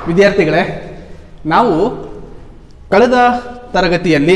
ವಿದ್ಯಾರ್ಥಿಗಳೇ ನಾವು ಕಳೆದ ತರಗತಿಯಲ್ಲಿ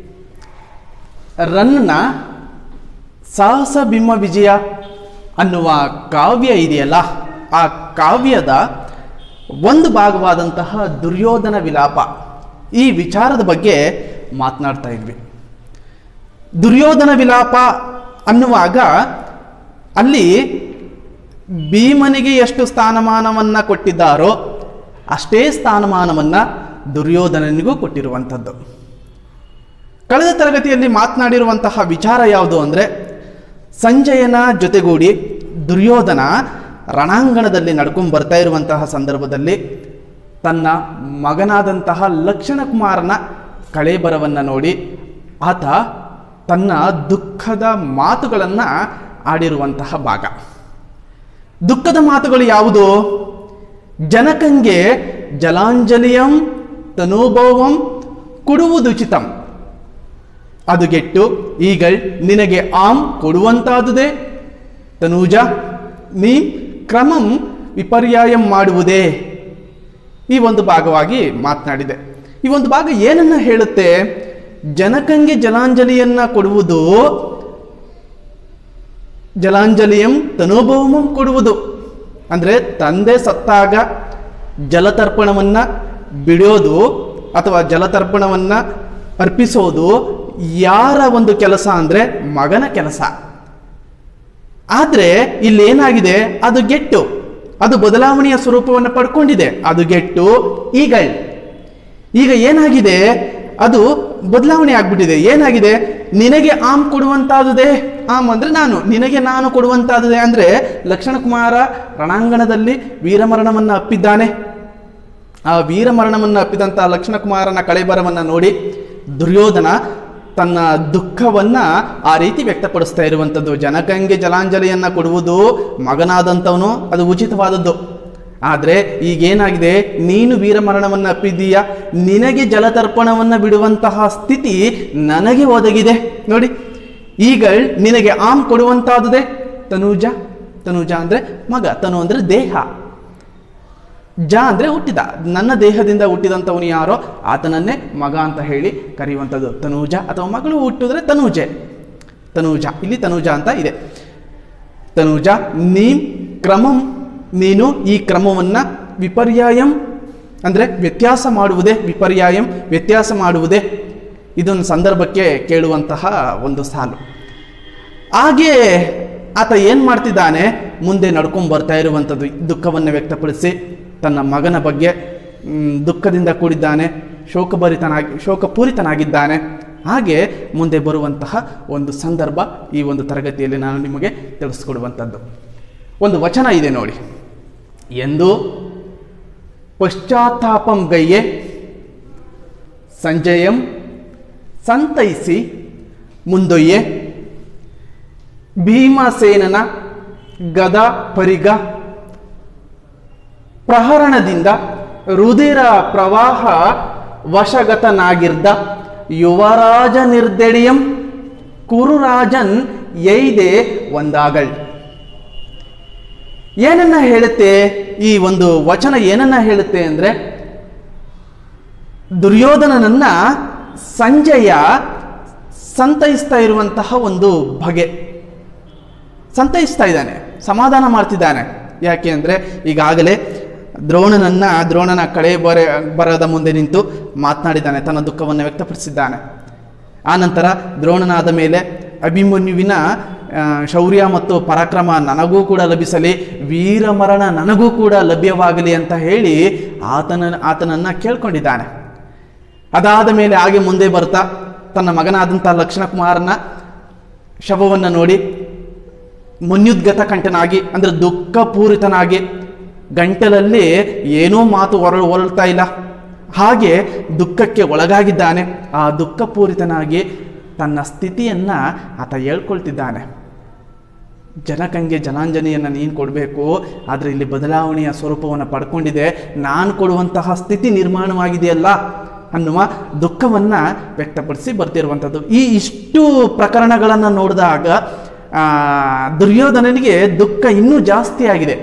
ರನ್ನ ಸಾಹಸ ಬಿಂಬ ವಿಜಯ ಅನ್ನುವ ಕಾವ್ಯ ಇದೆಯಲ್ಲ ಆ ಕಾವ್ಯದ ಒಂದು ಭಾಗವಾದಂತಹ ದುರ್ಯೋಧನ ವಿಲಾಪ ಈ ವಿಚಾರದ ಬಗ್ಗೆ ಮಾತನಾಡ್ತಾ ಇದ್ವಿ ದುರ್ಯೋಧನ ವಿಲಾಪ ಅನ್ನುವಾಗ ಅಲ್ಲಿ ಭೀಮನಿಗೆ ಎಷ್ಟು ಸ್ಥಾನಮಾನವನ್ನು ಕೊಟ್ಟಿದ್ದಾರೋ ಅಷ್ಟೇ ಸ್ಥಾನಮಾನವನ್ನು ದುರ್ಯೋಧನನಿಗೂ ಕೊಟ್ಟಿರುವಂಥದ್ದು ಕಳೆದ ತರಗತಿಯಲ್ಲಿ ಮಾತನಾಡಿರುವಂತಹ ವಿಚಾರ ಯಾವುದು ಅಂದರೆ ಸಂಜಯನ ಜೊತೆಗೂಡಿ ದುರ್ಯೋಧನ ರಣಾಂಗಣದಲ್ಲಿ ನಡ್ಕೊಂಡು ಬರ್ತಾ ಇರುವಂತಹ ಸಂದರ್ಭದಲ್ಲಿ ತನ್ನ ಮಗನಾದಂತಹ ಲಕ್ಷಣ ಕುಮಾರನ ಕಳೇಬರವನ್ನು ನೋಡಿ ಆತ ತನ್ನ ದುಃಖದ ಮಾತುಗಳನ್ನು ಆಡಿರುವಂತಹ ಭಾಗ ದುಃಖದ ಮಾತುಗಳು ಯಾವುದು ಜನಕಂಗೆ ಜಲಾಂಜಲಿಯಂ ತನೂಭವಂ ಕೊಡುವುದುಚಿತಂ ಅದು ಗೆಟ್ಟು ಈಗಳ್ ನಿನಗೆ ಆಮ್ ಕೊಡುವಂತಾದುದೇ ತನೂಜ ನೀ ಕ್ರಮಂ ವಿಪರ್ಯಾಯಂ ಮಾಡುವುದೇ ಈ ಒಂದು ಭಾಗವಾಗಿ ಮಾತನಾಡಿದೆ ಈ ಒಂದು ಭಾಗ ಏನನ್ನ ಹೇಳುತ್ತೆ ಜನಕಂಗೆ ಜಲಾಂಜಲಿಯನ್ನ ಕೊಡುವುದು ಜಲಾಂಜಲಿಯಂ ತನೋಭವಮಂ ಕೊಡುವುದು ಅಂದರೆ ತಂದೆ ಸತ್ತಾಗ ಜಲತರ್ಪಣವನ್ನ ಬಿಡೋದು ಅಥವಾ ಜಲತರ್ಪಣವನ್ನ ಅರ್ಪಿಸೋದು ಯಾರ ಒಂದು ಕೆಲಸ ಅಂದರೆ ಮಗನ ಕೆಲಸ ಆದರೆ ಇಲ್ಲಿ ಏನಾಗಿದೆ ಅದು ಗೆಟ್ಟು ಅದು ಬದಲಾವಣೆಯ ಸ್ವರೂಪವನ್ನು ಪಡ್ಕೊಂಡಿದೆ ಅದು ಗೆಟ್ಟು ಈಗ ಈಗ ಏನಾಗಿದೆ ಅದು ಬದಲಾವಣೆ ಆಗ್ಬಿಟ್ಟಿದೆ ಏನಾಗಿದೆ ನಿನಗೆ ಆಮ್ ಕೊಡುವಂತಾದುದೇ ಆಮ್ ಅಂದ್ರೆ ನಾನು ನಿನಗೆ ನಾನು ಕೊಡುವಂತಾದುದೇ ಅಂದ್ರೆ ಲಕ್ಷಣ ಕುಮಾರ ರಣಾಂಗಣದಲ್ಲಿ ವೀರಮರಣವನ್ನು ಅಪ್ಪಿದ್ದಾನೆ ಆ ವೀರಮರಣವನ್ನು ಅಪ್ಪಿದಂಥ ಲಕ್ಷಣ ಕುಮಾರನ ಕಳೆಬರವನ್ನು ನೋಡಿ ದುರ್ಯೋಧನ ತನ್ನ ದುಃಖವನ್ನ ಆ ರೀತಿ ವ್ಯಕ್ತಪಡಿಸ್ತಾ ಇರುವಂಥದ್ದು ಜನಕಂಗೆ ಜಲಾಂಜಲಿಯನ್ನ ಕೊಡುವುದು ಮಗನಾದಂಥವನು ಅದು ಉಚಿತವಾದದ್ದು ಆದರೆ ಈಗೇನಾಗಿದೆ ನೀನು ವೀರಮರಣವನ್ನು ಅಪ್ಪಿದ್ದೀಯ ನಿನಗೆ ಜಲತರ್ಪಣವನ್ನು ಬಿಡುವಂತಹ ಸ್ಥಿತಿ ನನಗೆ ಒದಗಿದೆ ನೋಡಿ ಈಗ ನಿನಗೆ ಆಮ್ ಕೊಡುವಂತಾದುದೇ ತನೂಜ ತನೂಜ ಅಂದರೆ ಮಗ ತನು ಅಂದರೆ ದೇಹ ಜ ಅಂದರೆ ಹುಟ್ಟಿದ ನನ್ನ ದೇಹದಿಂದ ಹುಟ್ಟಿದಂಥವನು ಯಾರೋ ಆತನನ್ನೇ ಮಗ ಅಂತ ಹೇಳಿ ಕರೆಯುವಂಥದ್ದು ತನೂಜ ಅಥವಾ ಮಗಳು ಹುಟ್ಟಿದ್ರೆ ತನೂಜೆ ತನೂಜ ಇಲ್ಲಿ ತನೂಜ ಅಂತ ಇದೆ ತನೂಜ ನೀ ಕ್ರಮಂ ನೀನು ಈ ಕ್ರಮವನ್ನು ವಿಪರ್ಯಾಯಂ ಅಂದರೆ ವ್ಯತ್ಯಾಸ ಮಾಡುವುದೇ ವಿಪರ್ಯಾಯಂ ವ್ಯತ್ಯಾಸ ಮಾಡುವುದೇ ಇದೊಂದು ಸಂದರ್ಭಕ್ಕೆ ಕೇಳುವಂತಹ ಒಂದು ಸಾಲು ಹಾಗೆ ಆತ ಏನು ಮಾಡ್ತಿದ್ದಾನೆ ಮುಂದೆ ನಡ್ಕೊಂಡು ಬರ್ತಾ ಇರುವಂಥದ್ದು ದುಃಖವನ್ನು ವ್ಯಕ್ತಪಡಿಸಿ ತನ್ನ ಮಗನ ಬಗ್ಗೆ ಮ್, ದುಃಖದಿಂದ ಕೂಡಿದ್ದಾನೆ ಶೋಕಭರಿತನಾಗಿ ಶೋಕಪೂರಿತನಾಗಿದ್ದಾನೆ ಹಾಗೆ ಮುಂದೆ ಬರುವಂತಹ ಒಂದು ಸಂದರ್ಭ ಈ ಒಂದು ತರಗತಿಯಲ್ಲಿ ನಾನು ನಿಮಗೆ ತಿಳಿಸ್ಕೊಡುವಂಥದ್ದು ಒಂದು ವಚನ ಇದೆ ನೋಡಿ ಎಂದು ಪಶ್ಚಾತ್ತಾಪಂ ಗೈಯೆ ಸಂಜಯಂ ಸಂತೈಸಿ ಮುಂದೊಯ್ಯೆ ಭೀಮಸೇನನ ಗದ ಪರಿಗ ಪ್ರಹರಣದಿಂದ ರುಧಿರ ಪ್ರವಾಹ ವಶಗತನಾಗಿರ್ದ ಯುವರಾಜ ನಿರ್ದೆಡಿಯಂ ಕುರುರಾಜನ್ ಎಯ್ದೆ ಒಂದಾಗಳ್ ಏನನ್ನ ಹೇಳುತ್ತೆ ಈ ಒಂದು ವಚನ ಏನನ್ನ ಹೇಳುತ್ತೆ ಅಂದ್ರೆ ದುರ್ಯೋಧನನನ್ನ ಸಂಜಯ ಸಂತೈಸ್ತಾ ಇರುವಂತಹ ಒಂದು ಬಗೆ ಸಂತೈಸ್ತಾ ಇದ್ದಾನೆ ಸಮಾಧಾನ ಮಾಡ್ತಿದ್ದಾನೆ ಯಾಕೆ ಅಂದರೆ ಈಗಾಗಲೇ ದ್ರೋಣನನ್ನ ದ್ರೋಣನ ಕಳೆ ಬರ ಬರದ ಮುಂದೆ ನಿಂತು ಮಾತನಾಡಿದ್ದಾನೆ ತನ್ನ ದುಃಖವನ್ನು ವ್ಯಕ್ತಪಡಿಸಿದ್ದಾನೆ ಆನಂತರ ದ್ರೋಣನಾದ ಮೇಲೆ ಅಭಿಮನ್ಯುವಿನ ಆ, ಶೌರ್ಯ ಮತ್ತು ಪರಾಕ್ರಮ ನನಗೂ ಕೂಡ ಲಭಿಸಲಿ ವೀರಮರಣ ನನಗೂ ಕೂಡ ಲಭ್ಯವಾಗಲಿ ಅಂತ ಹೇಳಿ ಆತನ ಆತನನ್ನು ಕೇಳ್ಕೊಂಡಿದ್ದಾನೆ ಅದಾದ ಮೇಲೆ ಹಾಗೆ ಮುಂದೆ ಬರ್ತಾ ತನ್ನ ಮಗನಾದಂಥ ಲಕ್ಷ್ಮಣ ಕುಮಾರನ ಶವವನ್ನು ನೋಡಿ ಮುನ್ಯುದ್ಗತ ಕಂಠನಾಗಿ ಅಂದರೆ ದುಃಖಪೂರಿತನಾಗಿ ಗಂಟಲಲ್ಲಿ ಏನೋ ಮಾತು ಹೊರ ಹೊರಳ್ತಾ ಇಲ್ಲ ಹಾಗೆ ದುಃಖಕ್ಕೆ ಒಳಗಾಗಿದ್ದಾನೆ ಆ ದುಃಖಪೂರಿತನಾಗಿ ತನ್ನ ಸ್ಥಿತಿಯನ್ನು ಆತ ಹೇಳ್ಕೊಳ್ತಿದ್ದಾನೆ ಜನಕಂಗೆ ಜನಾಂಜನಿಯನ್ನು ನೀನು ಕೊಡಬೇಕು ಆದರೆ ಇಲ್ಲಿ ಬದಲಾವಣೆಯ ಸ್ವರೂಪವನ್ನು ಪಡ್ಕೊಂಡಿದೆ ನಾನು ಕೊಡುವಂತಹ ಸ್ಥಿತಿ ನಿರ್ಮಾಣವಾಗಿದೆಯಲ್ಲ ಅನ್ನುವ ದುಃಖವನ್ನು ವ್ಯಕ್ತಪಡಿಸಿ ಬರ್ತಿರುವಂಥದ್ದು ಈ ಇಷ್ಟು ಪ್ರಕರಣಗಳನ್ನು ನೋಡಿದಾಗ ಆ, ದುರ್ಯೋಧನನಿಗೆ ದುಃಖ ಇನ್ನೂ ಜಾಸ್ತಿ ಆಗಿದೆ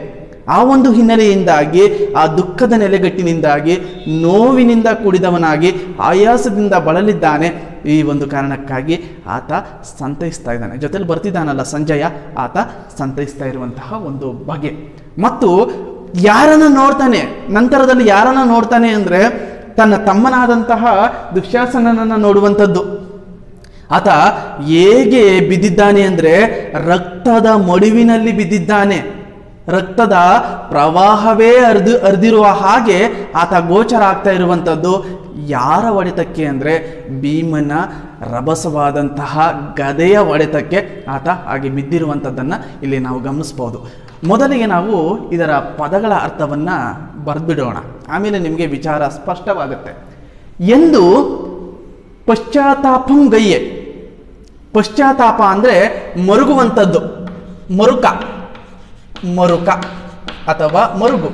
ಆ ಒಂದು ಹಿನ್ನೆಲೆಯಿಂದಾಗಿ ಆ ದುಃಖದ ನೆಲೆಗಟ್ಟಿನಿಂದಾಗಿ ನೋವಿನಿಂದ ಕೂಡಿದವನಾಗಿ ಆಯಾಸದಿಂದ ಬಳಲಿದ್ದಾನೆ ಈ ಒಂದು ಕಾರಣಕ್ಕಾಗಿ ಆತ ಸಂತೈಸ್ತಾ ಇದ್ದಾನೆ ಜೊತೆಲಿ ಬರ್ತಿದ್ದಾನಲ್ಲ ಸಂಜಯ ಆತ ಸಂತೈಸ್ತಾ ಇರುವಂತಹ ಒಂದು ಬಗೆ ಮತ್ತು ಯಾರನ್ನ ನೋಡ್ತಾನೆ ನಂತರದಲ್ಲಿ ಯಾರನ್ನ ನೋಡ್ತಾನೆ ಅಂದರೆ ತನ್ನ ತಮ್ಮನಾದಂತಹ ದುಶ್ಯಾಸನನನ್ನು ನೋಡುವಂಥದ್ದು ಆತ ಹೇಗೆ ಬಿದ್ದಿದ್ದಾನೆ ಅಂದರೆ ರಕ್ತದ ಮಡುವಿನಲ್ಲಿ ಬಿದ್ದಿದ್ದಾನೆ ರಕ್ತದ ಪ್ರವಾಹವೇ ಹರಿದು ಹರಿದಿರುವ ಹಾಗೆ ಆತ ಗೋಚರ ಆಗ್ತಾ ಇರುವಂಥದ್ದು ಯಾರ ಹೊಡೆತಕ್ಕೆ ಅಂದರೆ ಭೀಮನ ರಭಸವಾದಂತಹ ಗದೆಯ ಹೊಡೆತಕ್ಕೆ ಆತ ಹಾಗೆ ಬಿದ್ದಿರುವಂಥದ್ದನ್ನು ಇಲ್ಲಿ ನಾವು ಗಮನಿಸ್ಬೋದು ಮೊದಲಿಗೆ ನಾವು ಇದರ ಪದಗಳ ಅರ್ಥವನ್ನು ಬರೆದ್ಬಿಡೋಣ ಆಮೇಲೆ ನಿಮಗೆ ವಿಚಾರ ಸ್ಪಷ್ಟವಾಗುತ್ತೆ ಎಂದು ಪಶ್ಚಾತ್ತಾಪಂ ಗಯ್ಯೆ ಪಶ್ಚಾತ್ತಾಪ ಅಂದರೆ ಮರುಗುವಂಥದ್ದು ಮರುಕ ಮರುಕ ಅಥವಾ ಮರುಗು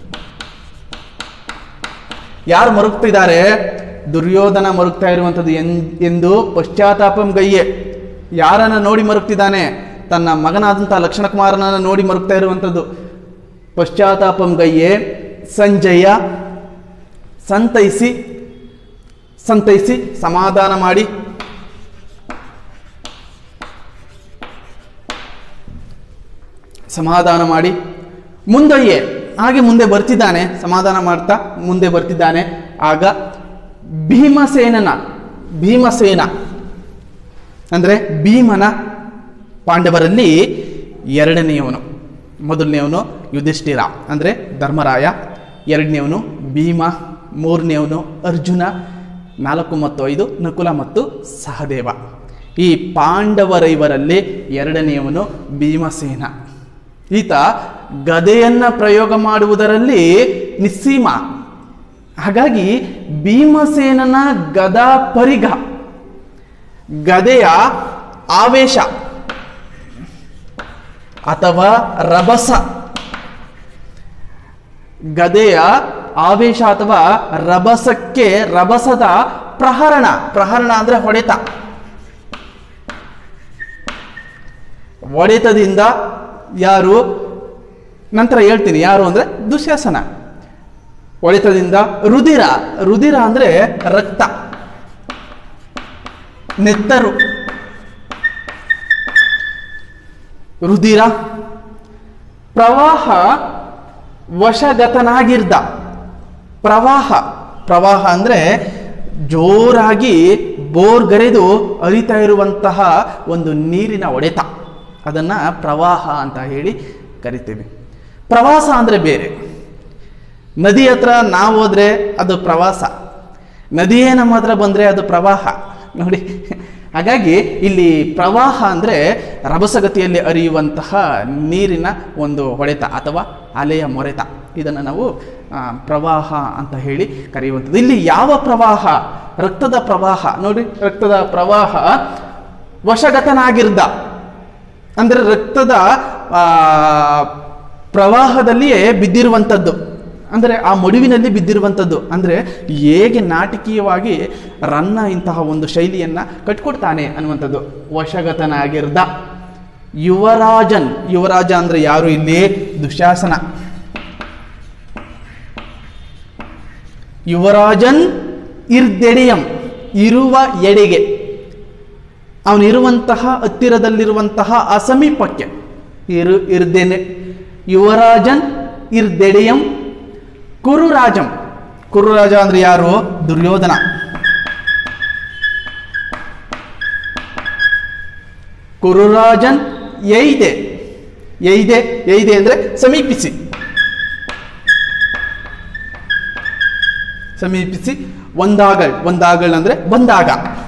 ಯಾರು ಮರುಗ್ತಿದ್ದಾರೆ ದುರ್ಯೋಧನ ಮರುಗ್ತಾ ಇರುವಂಥದ್ದು ಎನ್ ಎಂದು ಪಶ್ಚಾತ್ತಾಪಂ ಗಯ್ಯೆ ಯಾರನ್ನ ನೋಡಿ ಮರುಗ್ತಿದ್ದಾನೆ ತನ್ನ ಮಗನಾದಂತಹ ಲಕ್ಷಣ ಕುಮಾರನನ್ನ ನೋಡಿ ಮರುಗ್ತಾ ಇರುವಂಥದ್ದು ಪಶ್ಚಾತ್ತಾಪಂ ಗಯ್ಯೆ ಸಂಜಯ ಸಂತೈಸಿ ಸಂತೈಸಿ ಸಮಾಧಾನ ಮಾಡಿ ಸಮಾಧಾನ ಮಾಡಿ ಮುಂದೊಯ್ಯೆ ಹಾಗೆ ಮುಂದೆ ಬರ್ತಿದ್ದಾನೆ ಸಮಾಧಾನ ಮಾಡ್ತಾ ಮುಂದೆ ಬರ್ತಿದ್ದಾನೆ ಆಗ ಭೀಮಸೇನನ ಭೀಮಸೇನ ಅಂದರೆ ಭೀಮನ ಪಾಂಡವರಲ್ಲಿ ಎರಡನೆಯವನು ಮೊದಲನೆಯವನು ಯುಧಿಷ್ಠಿರ ಅಂದರೆ ಧರ್ಮರಾಯ ಎರಡನೇವನು ಭೀಮ ಮೂರನೇವನು ಅರ್ಜುನ ನಾಲ್ಕು ಮತ್ತು ಐದು ನಕುಲ ಮತ್ತು ಸಹದೇವ ಈ ಪಾಂಡವರೈವರಲ್ಲಿ ಎರಡನೆಯವನು ಭೀಮಸೇನ ಈತ ಗದೆಯನ್ನು ಪ್ರಯೋಗ ಮಾಡುವುದರಲ್ಲಿ ನಿಸ್ಸೀಮ ಹಾಗಾಗಿ ಭೀಮಸೇನನ ಗದಾ ಪರಿಗ ಗದೆಯ ಆವೇಶ ಅಥವಾ ರಭಸ ಗದೆಯ ಆವೇಶ ಅಥವಾ ರಭಸಕ್ಕೆ ರಭಸದ ಪ್ರಹರಣ ಪ್ರಹರಣ ಅಂದ್ರೆ ಹೊಡೆತ ಹೊಡೆತದಿಂದ ಯಾರು ನಂತರ ಹೇಳ್ತೀನಿ ಯಾರು ಅಂದ್ರೆ ದುಶ್ಯಾಸನ ಹೊಡೆತದಿಂದ ರುಧಿರ ರುಧಿರ ಅಂದ್ರೆ ರಕ್ತ ನೆತ್ತರು ರುಧಿರ ಪ್ರವಾಹ ವಶಗತನಾಗಿರ್ದ ಪ್ರವಾಹ ಪ್ರವಾಹ ಅಂದರೆ ಜೋರಾಗಿ ಬೋರ್ಗರೆದು ಹರಿತಾ ಇರುವಂತಹ ಒಂದು ನೀರಿನ ಹೊಡೆತ ಅದನ್ನು ಪ್ರವಾಹ ಅಂತ ಹೇಳಿ ಕರಿತೀವಿ ಪ್ರವಾಸ ಅಂದರೆ ಬೇರೆ ನದಿ ಹತ್ರ ನಾವು ಹೋದರೆ ಅದು ಪ್ರವಾಸ ನದಿಯೇ ನಮ್ಮ ಹತ್ರ ಬಂದರೆ ಅದು ಪ್ರವಾಹ ನೋಡಿ ಹಾಗಾಗಿ ಇಲ್ಲಿ ಪ್ರವಾಹ ಅಂದರೆ ರಭಸಗತಿಯಲ್ಲಿ ಹರಿಯುವಂತಹ ನೀರಿನ ಒಂದು ಹೊಡೆತ ಅಥವಾ ಅಲೆಯ ಮೊರೆತ ಇದನ್ನು ನಾವು ಆ, ಪ್ರವಾಹ ಅಂತ ಹೇಳಿ ಕರೆಯುವಂಥದ್ದು ಇಲ್ಲಿ ಯಾವ ಪ್ರವಾಹ ರಕ್ತದ ಪ್ರವಾಹ ನೋಡಿ ರಕ್ತದ ಪ್ರವಾಹ ವಶಗತನಾಗಿರ್ದ ಅಂದರೆ ರಕ್ತದ ಆ, ಪ್ರವಾಹದಲ್ಲಿಯೇ ಬಿದ್ದಿರುವಂಥದ್ದು ಅಂದರೆ ಆ ಮಡುವಿನಲ್ಲಿ ಬಿದ್ದಿರುವಂಥದ್ದು ಅಂದರೆ ಹೇಗೆ ನಾಟಕೀಯವಾಗಿ ರನ್ನ ಇಂತಹ ಒಂದು ಶೈಲಿಯನ್ನು ಕಟ್ಕೊಡ್ತಾನೆ ಅನ್ನುವಂಥದ್ದು ವಶಗತನಾಗಿರ್ದ ಯುವರಾಜನ್ ಯುವರಾಜ ಅಂದರೆ ಯಾರು ಇಲ್ಲಿ ದುಶಾಸನ ಯುವರಾಜನ್ ಇರ್ದೆಡೆಯಂ ಇರುವ ಎಡೆಗೆ ಅವನಿರುವಂತಹ ಹತ್ತಿರದಲ್ಲಿರುವಂತಹ ಅಸಮೀಪಕ್ಕೆ ಇರು ಇರ್ದೇನೆ ಯುವರಾಜನ್ ಇರ್ದೆಡೆಯಂ ಕುರುರಾಜಂ ಕುರುರಾಜ ಅಂದ್ರೆ ಯಾರು ದುರ್ಯೋಧನ ಕುರುರಾಜನ್ ಎಯ್ದೆ ಎಯ್ದೆ ಎಯ್ದೆ ಅಂದ್ರೆ ಸಮೀಪಿಸಿ ಸಮೀಪಿಸಿ ಒಂದಾಗಳ್ ಒಂದಾಗಳ್ ಅಂದ್ರೆ ಬಂದಾಗ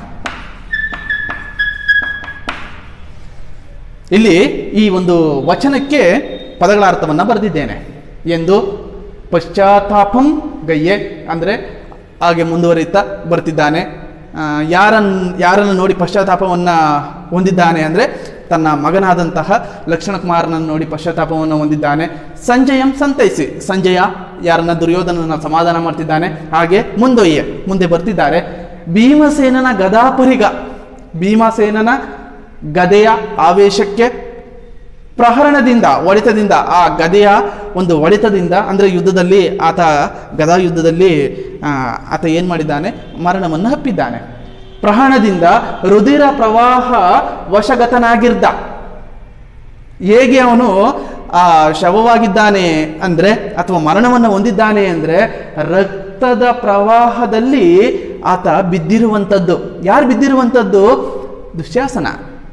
ಇಲ್ಲಿ ಈ ಒಂದು ವಚನಕ್ಕೆ ಪದಗಳ ಅರ್ಥವನ್ನು ಬರೆದಿದ್ದೇನೆ ಎಂದು ಪಶ್ಚಾತ್ತಾಪಂ ಗಯ್ಯೆ ಅಂದರೆ ಹಾಗೆ ಮುಂದುವರಿತಾ ಬರ್ತಿದ್ದಾನೆ ಆ, ಯಾರನ್ ಯಾರನ್ನು ನೋಡಿ ಪಶ್ಚಾತ್ತಾಪವನ್ನು ಹೊಂದಿದ್ದಾನೆ ಅಂದರೆ ತನ್ನ ಮಗನಾದಂತಹ ಲಕ್ಷಣ ಕುಮಾರನನ್ನು ನೋಡಿ ಪಶ್ಚಾತ್ತಾಪವನ್ನು ಹೊಂದಿದ್ದಾನೆ ಸಂಜಯಂ ಸಂತೈಸಿ ಸಂಜಯ ಯಾರನ್ನ ದುರ್ಯೋಧನನ ಸಮಾಧಾನ ಮಾಡ್ತಿದ್ದಾನೆ ಹಾಗೆ ಮುಂದೊಯ್ಯೆ ಮುಂದೆ ಬರ್ತಿದ್ದಾರೆ ಭೀಮಸೇನನ ಗದಾಪರಿಗ ಭೀಮಸೇನನ ಗದೆಯ ಆವೇಶಕ್ಕೆ ಪ್ರಹರಣದಿಂದ ಹೊಡೆತದಿಂದ ಆ ಗದೆಯ ಒಂದು ಹೊಡೆತದಿಂದ ಅಂದರೆ ಯುದ್ಧದಲ್ಲಿ ಆತ ಗದಾ ಯುದ್ಧದಲ್ಲಿ ಆ, ಆತ ಏನು ಮಾಡಿದ್ದಾನೆ ಮರಣವನ್ನು ಹಪ್ಪಿದ್ದಾನೆ ಪ್ರಹಣದಿಂದ ರುಧಿರ ಪ್ರವಾಹ ವಶಗತನಾಗಿರ್ದ ಹೇಗೆ ಅವನು ಆ ಶವವಾಗಿದ್ದಾನೆ ಅಂದರೆ ಅಥವಾ ಮರಣವನ್ನು ಹೊಂದಿದ್ದಾನೆ ಅಂದರೆ ರಕ್ತದ ಪ್ರವಾಹದಲ್ಲಿ ಆತ ಬಿದ್ದಿರುವಂಥದ್ದು ಯಾರು ಬಿದ್ದಿರುವಂಥದ್ದು ದುಶ್ಯಾಸನ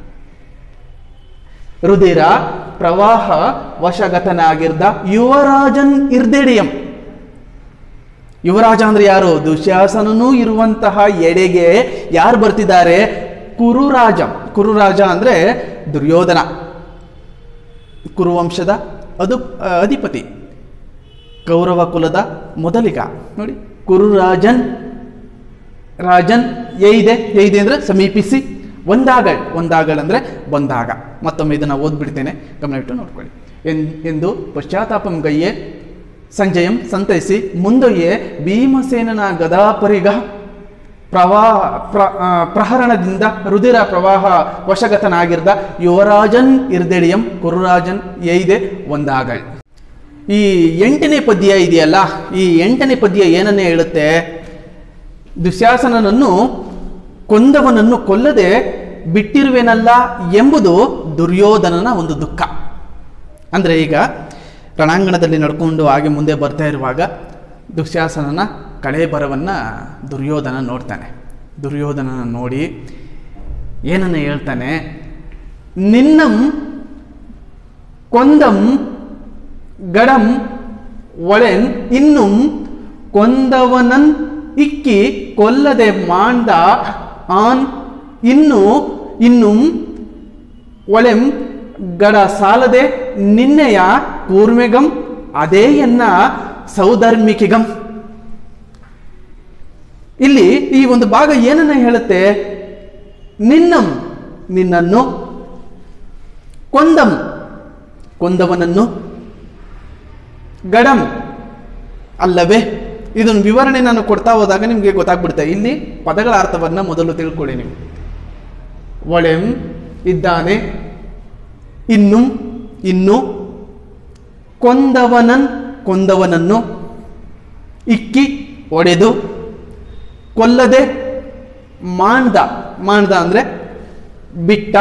ರುಧಿರ ಪ್ರವಾಹ ವಶಗತನಾಗಿರ್ದ ಯುವರಾಜನ್ ಇರ್ದೆಡಿಯಂ ಯುವರಾಜ ಅಂದ್ರೆ ಯಾರು ದುಶ್ಯಾಸನನೂ ಇರುವಂತಹ ಎಡೆಗೆ ಯಾರು ಬರ್ತಿದ್ದಾರೆ ಕುರುರಾಜ ಕುರುರಾಜ ಅಂದ್ರೆ ದುರ್ಯೋಧನ ಕುರುವಂಶದ ಅದು ಆ, ಅಧಿಪತಿ ಕೌರವ ಕುಲದ ಮೊದಲಿಗ ನೋಡಿ ಕುರುರಾಜನ್ ರಾಜನ್ ಏಯಿದೆ ಏಯಿದೆ ಅಂದ್ರೆ ಸಮೀಪಿಸಿ ಒಂದಾಗಳ್ ಒಂದಾಗಳ್ ಅಂದ್ರೆ ಬಂದಾಗ ಮತ್ತೊಮ್ಮೆ ಇದನ್ನು ಓದ್ಬಿಡ್ತೇನೆ ಗಮನವಿಟ್ಟು ನೋಡ್ಕೊಳ್ಳಿ ಎನ್ ಎಂದು ಪಶ್ಚಾತ್ತಾಪಂ ಗಯ್ಯೆ ಸಂಜಯಂ ಸಂತೈಸಿ ಮುಂದೊಯ್ಯೆ ಭೀಮಸೇನನ ಗದಾಪರಿಗ ಪ್ರವಾಹ ಪ್ರ ಆ, ಪ್ರಹರಣದಿಂದ ರುಧಿರ ಪ್ರವಾಹ ವಶಗತನಾಗಿರ್ದ ಯುವರಾಜನ್ ಇರ್ದೆಡಿಯಂ ಕುರುರಾಜನ್ ಏಯ್ದೆ ಒಂದಾಗಳ್ ಈ ಎಂಟನೇ ಪದ್ಯ ಇದೆಯಲ್ಲ ಈ ಎಂಟನೇ ಪದ್ಯ ಏನನ್ನೇ ಹೇಳುತ್ತೆ ದುಶ್ಯಾಸನನನ್ನು ಕೊಂದವನನ್ನು ಕೊಲ್ಲದೆ ಬಿಟ್ಟಿರುವೆನಲ್ಲ ಎಂಬುದು ದುರ್ಯೋಧನನ ಒಂದು ದುಃಖ ಅಂದರೆ ಈಗ ರಣಾಂಗಣದಲ್ಲಿ ನಡ್ಕೊಂಡು ಹಾಗೆ ಮುಂದೆ ಬರ್ತಾ ಇರುವಾಗ ದುಶ್ಯಾಸನನ ಕಳೆ ಬರವನ್ನು ದುರ್ಯೋಧನ ನೋಡ್ತಾನೆ ದುರ್ಯೋಧನನ ನೋಡಿ ಏನನ್ನ ಹೇಳ್ತಾನೆ ನಿನ್ನಂ ಕೊಂದಂ ಗಡಂ ಒಳೆನ್ ಇನ್ನುಂ ಕೊಂದವನನ್ ಇಕ್ಕಿ ಕೊಲ್ಲದೆ ಮಾಂಡ ಆನ್ ಇನ್ನು ಇನ್ನುಂ ಒಳೆಂ ಗಡ ಸಾಲದೆ ನಿನ್ನೆಯ ಕೂರ್ಮೆಗಂ ಅದೇ ಎನ್ನ ಸೌಧರ್ಮಿಕಿಗಂ ಇಲ್ಲಿ ಈ ಒಂದು ಭಾಗ ಏನನ್ನ ಹೇಳುತ್ತೆ ನಿನ್ನಂ ನಿನ್ನನ್ನು ಕೊಂದಂ ಕೊಂದವನನ್ನು ಗಡಂ ಅಲ್ಲವೇ ಇದನ್ನು ವಿವರಣೆ ನಾನು ಕೊಡ್ತಾ ಹೋದಾಗ ನಿಮಗೆ ಗೊತ್ತಾಗ್ಬಿಡುತ್ತೆ ಇಲ್ಲಿ ಪದಗಳ ಅರ್ಥವನ್ನ ಮೊದಲು ತಿಳ್ಕೊಳ್ಳಿ ನೀವು ಒಳೆಂ ಇದ್ದಾನೆ ಇನ್ನು ಇನ್ನು ಕೊಂದವನನ್ ಕೊಂದವನನ್ನು ಇಕ್ಕಿ ಒಡೆದು ಕೊಲ್ಲದೆ ಮಾಣ್ದ ಮಾಣ್ದ ಅಂದರೆ ಬಿಟ್ಟ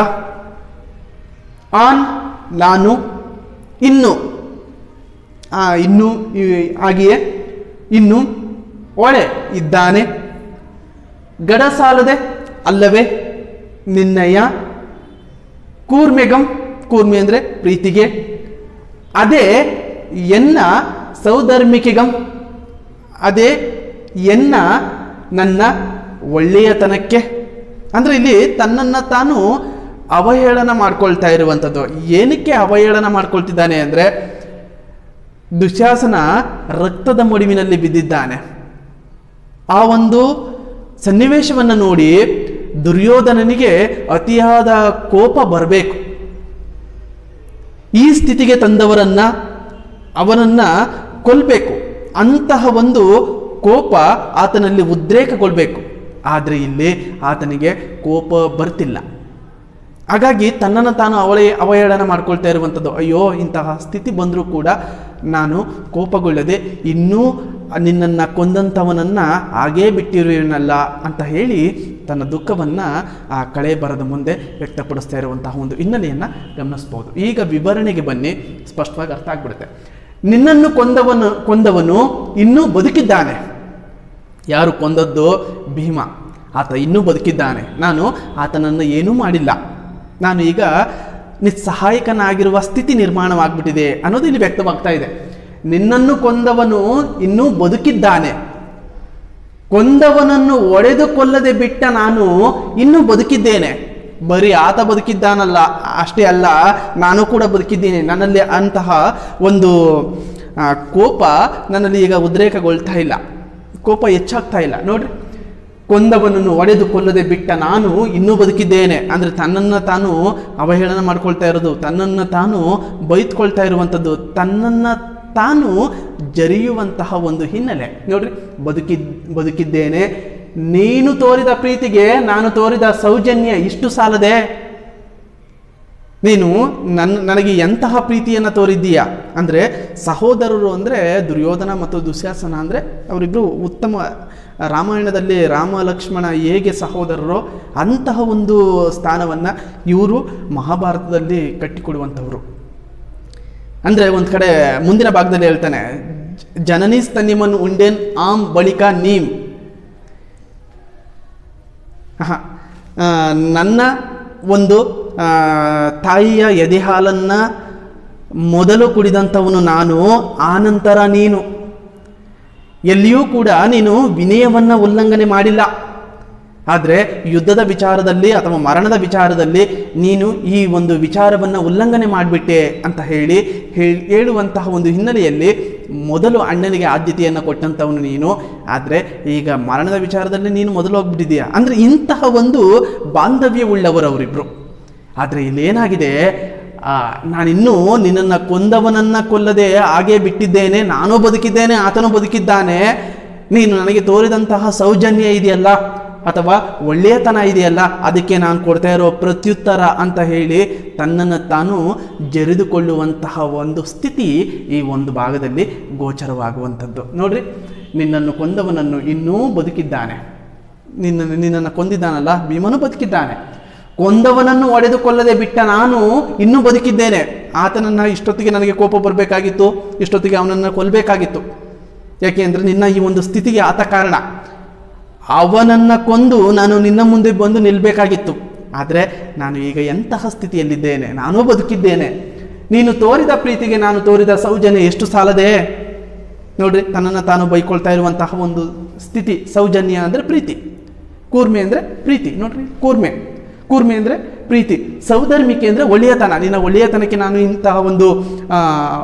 ಆನ್ ನಾನು ಇನ್ನು ಆ, ಇನ್ನು ಈ- ಹಾಗೆಯೇ ಇನ್ನು ಒಳೆ ಇದ್ದಾನೆ ಗಡ ಸಾಲದೆ ಅಲ್ಲವೇ ನಿನ್ನಯ ಕೂರ್ಮೆಗಂ ಕೂರ್ಮೆ ಅಂದರೆ ಪ್ರೀತಿಗೆ ಅದೇ ಎನ್ನ ಸೌಧರ್ಮಿಕೆಗಂ ಅದೇ ಎನ್ನ ನನ್ನ ಒಳ್ಳೆಯತನಕ್ಕೆ ಅಂದರೆ ಇಲ್ಲಿ ತನ್ನನ್ನು ತಾನು ಅವಹೇಳನ ಮಾಡ್ಕೊಳ್ತಾ ಇರುವಂಥದ್ದು ಏನಕ್ಕೆ ಅವಹೇಳನ ಮಾಡ್ಕೊಳ್ತಿದ್ದಾನೆ ಅಂದರೆ ದುಶ್ಯಾಸನ ರಕ್ತದ ಮಡುವಿನಲ್ಲಿ ಬಿದ್ದಿದ್ದಾನೆ ಆ ಒಂದು ಸನ್ನಿವೇಶವನ್ನು ನೋಡಿ ದುರ್ಯೋಧನನಿಗೆ ಅತಿಯಾದ ಕೋಪ ಬರಬೇಕು ಈ ಸ್ಥಿತಿಗೆ ತಂದವರನ್ನ ಅವನನ್ನ ಕೊಲ್ಬೇಕು ಅಂತಹ ಒಂದು ಕೋಪ ಆತನಲ್ಲಿ ಉದ್ರೇಕಗೊಳ್ಬೇಕು ಆದರೆ ಇಲ್ಲಿ ಆತನಿಗೆ ಕೋಪ ಬರ್ತಿಲ್ಲ ಹಾಗಾಗಿ ತನ್ನನ್ನು ತಾನು ಅವಳೇ ಅವಹೇಳನ ಮಾಡ್ಕೊಳ್ತಾ ಇರುವಂಥದ್ದು ಅಯ್ಯೋ ಇಂತಹ ಸ್ಥಿತಿ ಬಂದರೂ ಕೂಡ ನಾನು ಕೋಪಗೊಳ್ಳದೆ ಇನ್ನೂ ನಿನ್ನನ್ನು ಕೊಂದಂಥವನನ್ನು ಹಾಗೇ ಬಿಟ್ಟಿರುವನಲ್ಲ ಅಂತ ಹೇಳಿ ತನ್ನ ದುಃಖವನ್ನು ಆ ಕಳೆ ಬರದ ಮುಂದೆ ವ್ಯಕ್ತಪಡಿಸ್ತಾ ಇರುವಂತಹ ಒಂದು ಹಿನ್ನೆಲೆಯನ್ನು ಗಮನಿಸ್ಬೋದು ಈಗ ವಿವರಣೆಗೆ ಬನ್ನಿ ಸ್ಪಷ್ಟವಾಗಿ ಅರ್ಥ ಆಗ್ಬಿಡುತ್ತೆ ನಿನ್ನನ್ನು ಕೊಂದವನು ಕೊಂದವನು ಇನ್ನೂ ಬದುಕಿದ್ದಾನೆ ಯಾರು ಕೊಂದದ್ದು ಭೀಮ ಆತ ಇನ್ನೂ ಬದುಕಿದ್ದಾನೆ ನಾನು ಆತನನ್ನು ಏನೂ ಮಾಡಿಲ್ಲ ನಾನು ಈಗ ನಿಸ್ಸಹಾಯಕನಾಗಿರುವ ಸ್ಥಿತಿ ನಿರ್ಮಾಣವಾಗ್ಬಿಟ್ಟಿದೆ ಅನ್ನೋದು ಇಲ್ಲಿ ವ್ಯಕ್ತವಾಗ್ತಾ ಇದೆ ನಿನ್ನನ್ನು ಕೊಂದವನು ಇನ್ನೂ ಬದುಕಿದ್ದಾನೆ ಕೊಂದವನನ್ನು ಒಡೆದು ಕೊಲ್ಲದೆ ಬಿಟ್ಟ ನಾನು ಇನ್ನೂ ಬದುಕಿದ್ದೇನೆ ಬರೀ ಆತ ಬದುಕಿದ್ದಾನಲ್ಲ ಅಷ್ಟೇ ಅಲ್ಲ ನಾನು ಕೂಡ ಬದುಕಿದ್ದೀನಿ ನನ್ನಲ್ಲಿ ಅಂತಹ ಒಂದು ಆ, ಕೋಪ ನನ್ನಲ್ಲಿ ಈಗ ಉದ್ರೇಕಗೊಳ್ತಾ ಇಲ್ಲ ಕೋಪ ಹೆಚ್ಚಾಗ್ತಾ ಇಲ್ಲ ನೋಡ್ರಿ ಕೊಂದವನನ್ನು ಒಡೆದು ಕೊಲ್ಲದೆ ಬಿಟ್ಟ ನಾನು ಇನ್ನೂ ಬದುಕಿದ್ದೇನೆ ಅಂದರೆ ತನ್ನನ್ನು ತಾನು ಅವಹೇಳನ ಮಾಡ್ಕೊಳ್ತಾ ಇರೋದು ತನ್ನನ್ನು ತಾನು ಬೈತ್ಕೊಳ್ತಾ ಇರುವಂಥದ್ದು ತನ್ನನ್ನು ತಾನು ಜರಿಯುವಂತಹ ಒಂದು ಹಿನ್ನೆಲೆ ನೋಡ್ರಿ ಬದುಕಿದ್ ಬದುಕಿದ್ದೇನೆ ನೀನು ತೋರಿದ ಪ್ರೀತಿಗೆ ನಾನು ತೋರಿದ ಸೌಜನ್ಯ ಇಷ್ಟು ಸಾಲದೆ ನೀನು ನನ್ನ ನನಗೆ ಎಂತಹ ಪ್ರೀತಿಯನ್ನು ತೋರಿದ್ದೀಯಾ ಅಂದರೆ ಸಹೋದರರು ಅಂದರೆ ದುರ್ಯೋಧನ ಮತ್ತು ದುಶ್ಯಾಸನ ಅಂದರೆ ಅವರಿಬ್ಬರು ಉತ್ತಮ ರಾಮಾಯಣದಲ್ಲಿ ರಾಮ ಲಕ್ಷ್ಮಣ ಹೇಗೆ ಸಹೋದರರೋ ಅಂತಹ ಒಂದು ಸ್ಥಾನವನ್ನು ಇವರು ಮಹಾಭಾರತದಲ್ಲಿ ಕಟ್ಟಿಕೊಡುವಂಥವ್ರು ಅಂದರೆ ಒಂದು ಕಡೆ ಮುಂದಿನ ಭಾಗದಲ್ಲಿ ಹೇಳ್ತಾನೆ "ಜ- ಜನನಿ ಸ್ತನ್ಯಮನ್ ಉಂಡೇನ್ ಆಮ್ ಬಳಿಕ ನೀಮ್ ಆಹಾ. ಆ, ನನ್ನ ಒಂದು ಆ, ತಾಯಿಯ ಎದೆ ಹಾಲನ್ನು ಮೊದಲು ಕುಡಿದಂಥವನು ನಾನು ಆನಂತರ ನೀನು ಎಲ್ಲಿಯೂ ಕೂಡ ನೀನು ವಿನಯವನ್ನು ಉಲ್ಲಂಘನೆ ಮಾಡಿಲ್ಲ ಆದರೆ ಯುದ್ಧದ ವಿಚಾರದಲ್ಲಿ ಅಥವಾ ಮರಣದ ವಿಚಾರದಲ್ಲಿ ನೀನು ಈ ಒಂದು ವಿಚಾರವನ್ನು ಉಲ್ಲಂಘನೆ ಮಾಡಿಬಿಟ್ಟೆ ಅಂತ ಹೇಳಿ ಹೇಳಿ ಹೇಳುವಂತಹ ಒಂದು ಹಿನ್ನೆಲೆಯಲ್ಲಿ ಮೊದಲು ಅಣ್ಣನಿಗೆ ಆದ್ಯತೆಯನ್ನು ಕೊಟ್ಟಂಥವನು ನೀನು ಆದರೆ ಈಗ ಮರಣದ ವಿಚಾರದಲ್ಲಿ ನೀನು ಮೊದಲು ಹೋಗ್ಬಿಟ್ಟಿದೀಯ ಅಂದರೆ ಇಂತಹ ಒಂದು ಬಾಂಧವ್ಯವುಳ್ಳವರು ಅವರಿಬ್ಬರು ಆದರೆ ಇಲ್ಲೇನಾಗಿದೆ ಆ, ನಾನಿನ್ನೂ ನಿನ್ನನ್ನು ಕೊಂದವನನ್ನು ಕೊಲ್ಲದೆ ಹಾಗೇ ಬಿಟ್ಟಿದ್ದೇನೆ ನಾನು ಬದುಕಿದ್ದೇನೆ ಆತನು ಬದುಕಿದ್ದಾನೆ ನೀನು ನನಗೆ ತೋರಿದಂತಹ ಸೌಜನ್ಯ ಇದೆಯಲ್ಲ ಅಥವಾ ಒಳ್ಳೆಯತನ ಇದೆಯಲ್ಲ ಅದಕ್ಕೆ ನಾನು ಕೊಡ್ತಾ ಇರೋ ಪ್ರತ್ಯುತ್ತರ ಅಂತ ಹೇಳಿ ತನ್ನನ್ನು ತಾನು ಜರಿದುಕೊಳ್ಳುವಂತಹ ಒಂದು ಸ್ಥಿತಿ ಈ ಒಂದು ಭಾಗದಲ್ಲಿ ಗೋಚರವಾಗುವಂಥದ್ದು ನೋಡ್ರಿ ನಿನ್ನನ್ನು ಕೊಂದವನನ್ನು ಇನ್ನೂ ಬದುಕಿದ್ದಾನೆ ನಿನ್ನ ನಿನ್ನನ್ನು ಕೊಂದಿದ್ದಾನಲ್ಲ ಭೀಮನು ಬದುಕಿದ್ದಾನೆ ಕೊಂದವನನ್ನು ಒಡೆದುಕೊಳ್ಳದೆ ಬಿಟ್ಟ ನಾನು ಇನ್ನೂ ಬದುಕಿದ್ದೇನೆ ಆತನನ್ನು ಇಷ್ಟೊತ್ತಿಗೆ ನನಗೆ ಕೋಪ ಬರಬೇಕಾಗಿತ್ತು ಇಷ್ಟೊತ್ತಿಗೆ ಅವನನ್ನು ಕೊಲ್ಲಬೇಕಾಗಿತ್ತು ಯಾಕೆ ಅಂದರೆ ನಿನ್ನ ಈ ಒಂದು ಸ್ಥಿತಿಗೆ ಆತ ಕಾರಣ ಅವನನ್ನು ಕೊಂದು ನಾನು ನಿನ್ನ ಮುಂದೆ ಬಂದು ನಿಲ್ಲಬೇಕಾಗಿತ್ತು ಆದರೆ ನಾನು ಈಗ ಎಂತಹ ಸ್ಥಿತಿಯಲ್ಲಿದ್ದೇನೆ ನಾನೂ ಬದುಕಿದ್ದೇನೆ ನೀನು ತೋರಿದ ಪ್ರೀತಿಗೆ ನಾನು ತೋರಿದ ಸೌಜನ್ಯ ಎಷ್ಟು ಸಾಲದೆ ನೋಡ್ರಿ ತನ್ನನ್ನು ತಾನು ಬೈಕೊಳ್ತಾ ಇರುವಂತಹ ಒಂದು ಸ್ಥಿತಿ ಸೌಜನ್ಯ ಅಂದರೆ ಪ್ರೀತಿ ಕೂರ್ಮೆ ಅಂದರೆ ಪ್ರೀತಿ ನೋಡ್ರಿ ಕೂರ್ಮೆ ಕೂರ್ಮೆ ಅಂದರೆ ಪ್ರೀತಿ ಸೌಧರ್ಮಿಕೆ ಅಂದರೆ ಒಳ್ಳೆಯತನ ನಿನ್ನ ಒಳ್ಳೆಯತನಕ್ಕೆ ನಾನು ಇಂತಹ ಒಂದು ಆ,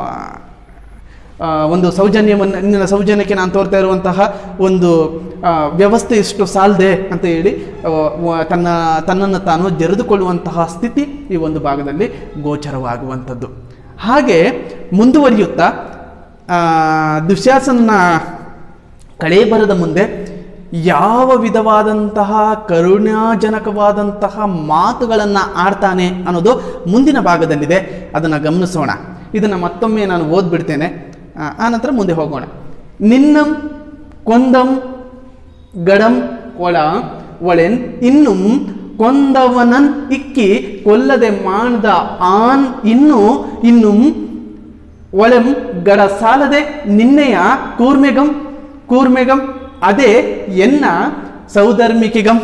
ಆ, ಒಂದು ಸೌಜನ್ಯವನ್ನು ನಿನ್ನ ಸೌಜನ್ಯಕ್ಕೆ ನಾನು ತೋರ್ತಾ ಇರುವಂತಹ ಒಂದು ಆ, ವ್ಯವಸ್ಥೆ ಇಷ್ಟು ಸಾಲದೆ ಅಂತ ಹೇಳಿ ಆ, ವ- ತನ್ನ ತನ್ನನ್ನು ತಾನು ಜರಿದುಕೊಳ್ಳುವಂತಹ ಸ್ಥಿತಿ ಈ ಒಂದು ಭಾಗದಲ್ಲಿ ಗೋಚರವಾಗುವಂಥದ್ದು ಹಾಗೆ ಮುಂದುವರಿಯುತ್ತಾ ಆ, ದುಶ್ಯಾಸನ ಕಳೆ ಬರದ ಮುಂದೆ ಯಾವ ವಿಧವಾದಂತಹ ಕರುಣಾಜನಕವಾದಂತಹ ಮಾತುಗಳನ್ನು ಆಡ್ತಾನೆ ಅನ್ನೋದು ಮುಂದಿನ ಭಾಗದಲ್ಲಿದೆ ಅದನ್ನು ಗಮನಿಸೋಣ ಇದನ್ನು ಮತ್ತೊಮ್ಮೆ ನಾನು ಓದ್ಬಿಡ್ತೇನೆ ಆ, ಆನಂತರ ಮುಂದೆ ಹೋಗೋಣ ನಿನ್ನಂ ಕೊಂದಂ ಗಡಂ ಒಳ ಒಳೆನ್ ಇನ್ನುಂ ಕೊಂದವನನ್ ಇಕ್ಕಿ ಕೊಲ್ಲದೆ ಮಾಡ್ದ ಆನ್ ಇನ್ನು ಇನ್ನುಂ ಒಳಂ ಗಡ ಸಾಲದೆ ನಿನ್ನೆಯ ಕೂರ್ಮೆಗಂ ಕೂರ್ಮೆಗಂ ಅದೇ ಎನ್ನ ಸೌಧರ್ಮಿಕಿಗಂ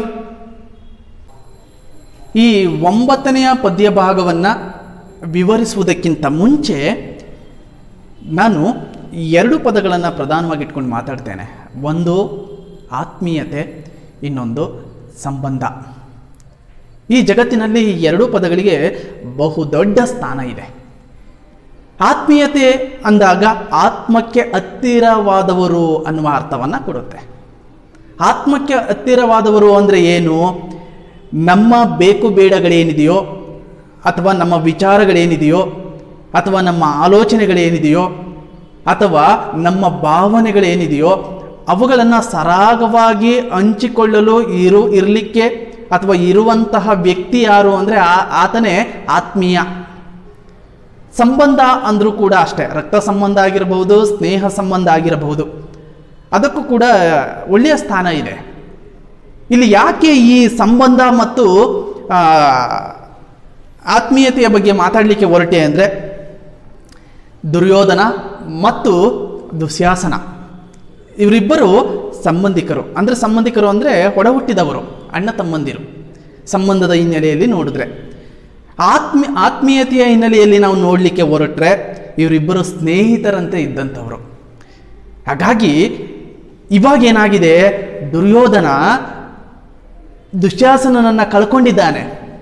ಈ ಒಂಬತ್ತನೆಯ ಪದ್ಯ ಭಾಗವನ್ನು ವಿವರಿಸುವುದಕ್ಕಿಂತ ಮುಂಚೆ ನಾನು ಎರಡು ಪದಗಳನ್ನು ಪ್ರಧಾನವಾಗಿ ಇಟ್ಕೊಂಡು ಮಾತಾಡ್ತೇನೆ ಒಂದು ಆತ್ಮೀಯತೆ ಇನ್ನೊಂದು ಸಂಬಂಧ ಈ ಜಗತ್ತಿನಲ್ಲಿ ಈ ಎರಡೂ ಪದಗಳಿಗೆ ಬಹುದೊಡ್ಡ ಸ್ಥಾನ ಇದೆ ಆತ್ಮೀಯತೆ ಅಂದಾಗ ಆತ್ಮಕ್ಕೆ ಹತ್ತಿರವಾದವರು ಅನ್ನುವ ಅರ್ಥವನ್ನು ಕೊಡುತ್ತೆ ಆತ್ಮಕ್ಕೆ ಹತ್ತಿರವಾದವರು ಅಂದರೆ ಏನು ನಮ್ಮ ಬೇಕು ಬೇಡಗಳೇನಿದೆಯೋ ಅಥವಾ ನಮ್ಮ ವಿಚಾರಗಳೇನಿದೆಯೋ ಅಥವಾ ನಮ್ಮ ಆಲೋಚನೆಗಳೇನಿದೆಯೋ ಅಥವಾ ನಮ್ಮ ಭಾವನೆಗಳೇನಿದೆಯೋ ಅವುಗಳನ್ನು ಸರಾಗವಾಗಿ ಹಂಚಿಕೊಳ್ಳಲು ಇರು ಇರಲಿಕ್ಕೆ ಅಥವಾ ಇರುವಂತಹ ವ್ಯಕ್ತಿ ಯಾರು ಅಂದರೆ ಆತನೇ ಆತ್ಮೀಯ ಸಂಬಂಧ ಅಂದರೂ ಕೂಡ ಅಷ್ಟೇ ರಕ್ತ ಸಂಬಂಧ ಆಗಿರಬಹುದು ಸ್ನೇಹ ಸಂಬಂಧ ಆಗಿರಬಹುದು ಅದಕ್ಕೂ ಕೂಡ ಒಳ್ಳೆಯ ಸ್ಥಾನ ಇದೆ ಇಲ್ಲಿ ಯಾಕೆ ಈ ಸಂಬಂಧ ಮತ್ತು ಆ, ಆತ್ಮೀಯತೆಯ ಬಗ್ಗೆ ಮಾತಾಡಲಿಕ್ಕೆ ಹೊರಟೆ ಅಂದರೆ ದುರ್ಯೋಧನ ಮತ್ತು ದುಶ್ಯಾಸನ ಇವರಿಬ್ಬರು ಸಂಬಂಧಿಕರು ಅಂದರೆ ಸಂಬಂಧಿಕರು ಅಂದರೆ ಒಡ ಹುಟ್ಟಿದವರು ಅಣ್ಣ ತಮ್ಮಂದಿರು ಸಂಬಂಧದ ಹಿನ್ನೆಲೆಯಲ್ಲಿ ನೋಡಿದ್ರೆ ಆತ್ಮೀ ಆತ್ಮೀಯತೆಯ ಹಿನ್ನೆಲೆಯಲ್ಲಿ ನಾವು ನೋಡಲಿಕ್ಕೆ ಹೊರಟ್ರೆ ಇವರಿಬ್ಬರು ಸ್ನೇಹಿತರಂತೆ ಇದ್ದಂಥವರು ಹಾಗಾಗಿ ಇವಾಗ ಏನಾಗಿದೆ ದುರ್ಯೋಧನ ದುಶ್ಯಾಸನನನ್ನು ಕಳ್ಕೊಂಡಿದ್ದಾನೆ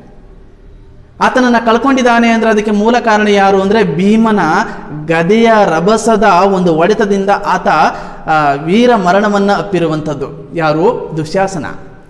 ಆತನನ್ನು ಕಳ್ಕೊಂಡಿದ್ದಾನೆ ಅಂದರೆ ಅದಕ್ಕೆ ಮೂಲ ಕಾರಣ ಯಾರು ಅಂದರೆ ಭೀಮನ ಗದೆಯ ರಭಸದ ಒಂದು ಹೊಡೆತದಿಂದ ಆತ ಆ, ವೀರ ಮರಣವನ್ನು ಅಪ್ಪಿರುವಂಥದ್ದು ಯಾರು ದುಶ್ಯಾಸನ